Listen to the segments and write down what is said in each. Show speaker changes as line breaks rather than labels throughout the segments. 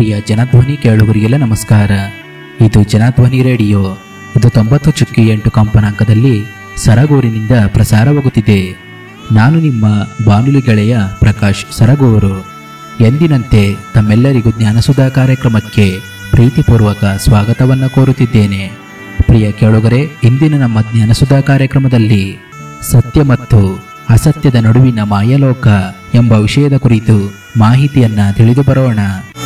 ಪ್ರಿಯ ಜನಧ್ವನಿ ಕೇಳುಗರಿಗೆಲ್ಲ ನಮಸ್ಕಾರ ಇದು ಜನಧ್ವನಿ ರೇಡಿಯೋ ಇದು ತೊಂಬತ್ತು ಚುಕ್ಕಿ ಎಂಟು ಕಂಪನಾಂಕದಲ್ಲಿ ಸರಗೂರಿನಿಂದ ಪ್ರಸಾರವಾಗುತ್ತಿದೆ ನಾನು ನಿಮ್ಮ ಬಾನುಲಿ ಗೆಳೆಯ ಪ್ರಕಾಶ್ ಸರಗೂರು ಎಂದಿನಂತೆ ತಮ್ಮೆಲ್ಲರಿಗೂ ಜ್ಞಾನಸುಧಾ ಕಾರ್ಯಕ್ರಮಕ್ಕೆ ಪ್ರೀತಿಪೂರ್ವಕ ಸ್ವಾಗತವನ್ನು ಕೋರುತ್ತಿದ್ದೇನೆ ಪ್ರಿಯ ಕೇಳುಗರೆ ಇಂದಿನ ನಮ್ಮ ಜ್ಞಾನಸುಧಾ ಕಾರ್ಯಕ್ರಮದಲ್ಲಿ ಸತ್ಯ ಮತ್ತು ಅಸತ್ಯದ ನಡುವಿನ ಮಾಯಲೋಕ ಎಂಬ ವಿಷಯದ ಕುರಿತು ಮಾಹಿತಿಯನ್ನ ತಿಳಿದು ಬರೋಣ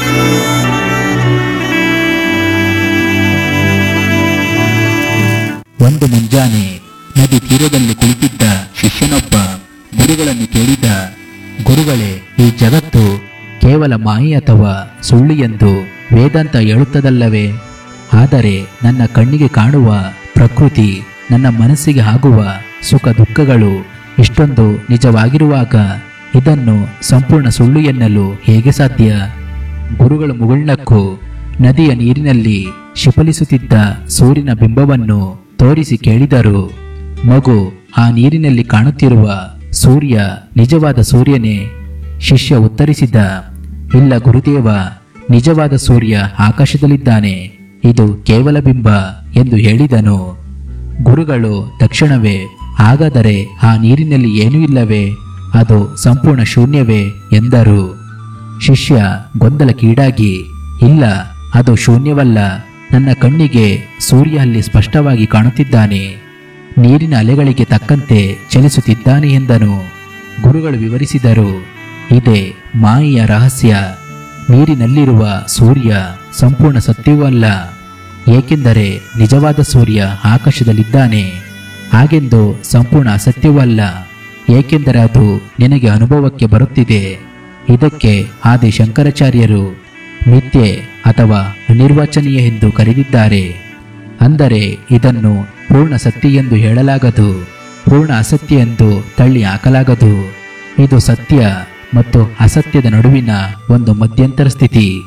ಒಂದು ಮುಂಜಾನೆ ನದಿ ತೀರದಲ್ಲಿ ಕುಳಿತಿದ್ದ ಶಿಷ್ಯನೊಬ್ಬ ಗುರುಗಳನ್ನು ಕೇಳಿದ ಗುರುಗಳೇ ಈ ಜಗತ್ತು ಕೇವಲ ಮಾಯೆ ಅಥವಾ ಸುಳ್ಳು ಎಂದು ವೇದಾಂತ ಹೇಳುತ್ತದಲ್ಲವೇ ಆದರೆ ನನ್ನ ಕಣ್ಣಿಗೆ ಕಾಣುವ ಪ್ರಕೃತಿ ನನ್ನ ಮನಸ್ಸಿಗೆ ಆಗುವ ಸುಖ ದುಃಖಗಳು ಇಷ್ಟೊಂದು ನಿಜವಾಗಿರುವಾಗ ಇದನ್ನು ಸಂಪೂರ್ಣ ಸುಳ್ಳು ಎನ್ನಲು ಹೇಗೆ ಸಾಧ್ಯ ಗುರುಗಳ ಮುಗುಳ್ನಕ್ಕೂ ನದಿಯ ನೀರಿನಲ್ಲಿ ಶಿಫಲಿಸುತ್ತಿದ್ದ ಸೂರ್ಯನ ಬಿಂಬವನ್ನು ತೋರಿಸಿ ಕೇಳಿದರು ಮಗು ಆ ನೀರಿನಲ್ಲಿ ಕಾಣುತ್ತಿರುವ ಸೂರ್ಯ ನಿಜವಾದ ಸೂರ್ಯನೇ ಶಿಷ್ಯ ಉತ್ತರಿಸಿದ ಇಲ್ಲ ಗುರುದೇವ ನಿಜವಾದ ಸೂರ್ಯ ಆಕಾಶದಲ್ಲಿದ್ದಾನೆ ಇದು ಕೇವಲ ಬಿಂಬ ಎಂದು ಹೇಳಿದನು ಗುರುಗಳು ತಕ್ಷಣವೇ ಹಾಗಾದರೆ ಆ ನೀರಿನಲ್ಲಿ ಏನೂ ಇಲ್ಲವೇ ಅದು ಸಂಪೂರ್ಣ ಶೂನ್ಯವೇ ಎಂದರು ಶಿಷ್ಯ ಗೊಂದಲಕ್ಕೀಡಾಗಿ ಇಲ್ಲ ಅದು ಶೂನ್ಯವಲ್ಲ ನನ್ನ ಕಣ್ಣಿಗೆ ಸೂರ್ಯ ಅಲ್ಲಿ ಸ್ಪಷ್ಟವಾಗಿ ಕಾಣುತ್ತಿದ್ದಾನೆ ನೀರಿನ ಅಲೆಗಳಿಗೆ ತಕ್ಕಂತೆ ಚಲಿಸುತ್ತಿದ್ದಾನೆ ಎಂದನು ಗುರುಗಳು ವಿವರಿಸಿದರು ಇದೇ ಮಾಯೆಯ ರಹಸ್ಯ ನೀರಿನಲ್ಲಿರುವ ಸೂರ್ಯ ಸಂಪೂರ್ಣ ಸತ್ಯವೂ ಅಲ್ಲ ಏಕೆಂದರೆ ನಿಜವಾದ ಸೂರ್ಯ ಆಕಾಶದಲ್ಲಿದ್ದಾನೆ ಹಾಗೆಂದು ಸಂಪೂರ್ಣ ಅಸತ್ಯವೂ ಅಲ್ಲ ಏಕೆಂದರೆ ಅದು ನಿನಗೆ ಅನುಭವಕ್ಕೆ ಬರುತ್ತಿದೆ ಇದಕ್ಕೆ ಆದಿ ಶಂಕರಾಚಾರ್ಯರು ಮಿಥ್ಯೆ ಅಥವಾ ಅನಿರ್ವಚನೀಯ ಎಂದು ಕರೆದಿದ್ದಾರೆ ಅಂದರೆ ಇದನ್ನು ಪೂರ್ಣ ಸತ್ಯ ಎಂದು ಹೇಳಲಾಗದು ಪೂರ್ಣ ಅಸತ್ಯ ಎಂದು ತಳ್ಳಿ ಹಾಕಲಾಗದು ಇದು ಸತ್ಯ ಮತ್ತು ಅಸತ್ಯದ ನಡುವಿನ ಒಂದು ಮಧ್ಯಂತರ ಸ್ಥಿತಿ